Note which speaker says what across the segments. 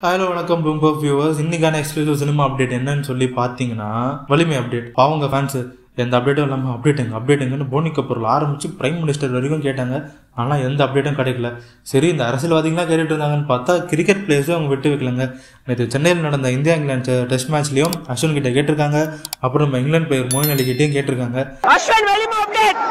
Speaker 1: hello வணக்கம் ரொம்ப viewers இன்னைக்கான எக்ஸ்க்ளூசிவ் சினிமா அப்டேட் என்னன்னு சொல்லி பார்த்தீங்கன்னா வலிமை அப்டேட் பாவங்க ஃபேன்ஸ் எந்த அப்டேட்டும் இல்லாமல் அப்டேட்டுங்க அப்டேட்டுங்கன்னு போனி கபூரில் ஆரம்பிச்சு பிரைம் மினிஸ்டர் வரைக்கும் கேட்டாங்க ஆனால் எந்த அப்டேட்டும் கிடைக்கல சரி இந்த அரசியல்வாதிகளாம் கேட்டுட்டு இருந்தாங்கன்னு பார்த்தா கிரிக்கெட் பிளேயர்ஸும் அவங்க விட்டு வைக்கலங்க நேற்று சென்னையில் நடந்த இந்தியா இங்கிலாந்து டெஸ்ட் மேட்ச்லையும் அஸ்வின் கிட்ட கேட்டிருக்காங்க அப்புறம் நம்ம இங்கிலாந்து பிளேயர் மோயின் அலி கிட்டேயும் கேட்டிருக்காங்க
Speaker 2: அஸ்வின் வெளிம அப்டேட்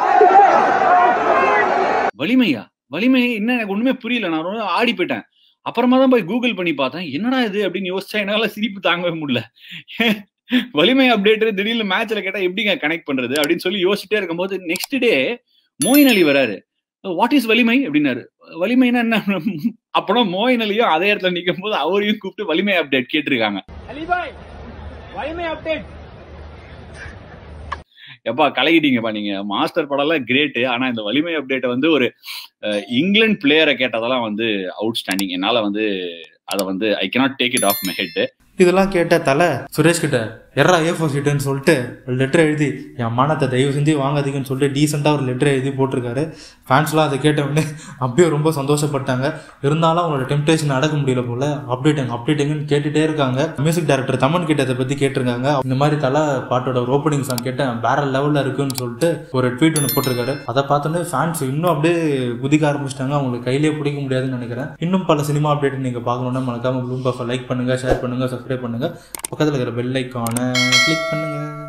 Speaker 3: வலிமையா வலிமை என்ன எனக்கு ஒண்ணுமே புரியல நான் ரொம்ப ஆடி போயிட்டேன் அப்புறமா தான் போய் கூகுள் பண்ணி பார்த்தேன் என்னடா இது அப்படின்னு யோசிச்சா என்னால சிரிப்பு தாங்கவே முடியல வலிமை அப்டேட் திடீர்னு மேட்ச்ல கேட்டா எப்படிங்க கனெக்ட் பண்றது அப்படின்னு சொல்லி யோசிச்சுட்டே இருக்கும்போது நெக்ஸ்ட் டே மோயின் அலி வராரு வாட் இஸ் வலிமை அப்படின்னாரு வலிமைனா என்ன அப்புறம் மோயின் அலியும் அதே இடத்துல நிற்கும் போது அவரையும் கூப்பிட்டு வலிமை அப்டேட் கேட்டிருக்காங்க
Speaker 2: அலிபாய் வலிமை அப்டேட்
Speaker 3: எப்பா கலகிட்டீங்கப்பா நீங்க மாஸ்டர் படம்லாம் கிரேட்டு ஆனா இந்த வலிமை அப்டேட்டை வந்து ஒரு அஹ், இங்கிலாந்து பிளேயரை கேட்டதெல்லாம் வந்து அவுட்ஸ்டாண்டிங் என்னால வந்து அதை வந்து I cannot take it off my head
Speaker 1: இதெல்லாம் கேட்ட தலை சுரேஷ் கிட்ட எர்ரா ஏ ஃபோர் சீட்டுன்னு சொல்லிட்டு லெட்டர் எழுதி என் மானத்தை தயவு செஞ்சு வாங்காதீங்கன்னு சொல்லிட்டு டீசெண்டாக ஒரு லெட்டர் எழுதி போட்டிருக்காரு ஃபேன்ஸ்லாம் அதை கேட்ட உடனே அப்பயே ரொம்ப சந்தோஷப்பட்டாங்க இருந்தாலும் அவங்களோட டெம்டேஷன் அடக்க முடியல போல அப்டேட்டுங்க அப்டேட்டுங்கன்னு கேட்டுட்டே இருக்காங்க மியூசிக் டைரக்டர் தமன் கிட்ட இதை பற்றி கேட்டிருக்காங்க இந்த மாதிரி தலை பாட்டோட ஒரு ஓப்பனிங் சாங் கேட்டேன் வேற லெவலில் இருக்குன்னு சொல்லிட்டு ஒரு ட்வீட் ஒன்று போட்டிருக்காரு அதை பார்த்தோன்னே ஃபேன்ஸ் இன்னும் அப்படியே குதிக்க ஆரம்பிச்சிட்டாங்க அவங்களுக்கு கையிலே பிடிக்க முடியாதுன்னு நினைக்கிறேன் இன்னும் பல சினிமா அப்டேட் நீங்கள் பார்க்கணுன்னா மறக்காம ப்ளூம் பஃபை லைக் பண்ணுங்க ஷேர் பண்ணுங்க சப்ஸ்கிரைப் பண்ணுங்க பக்கத்தில் இருக்கிற பெல் ஐக்கானை கிளிக் பண்ணுங்க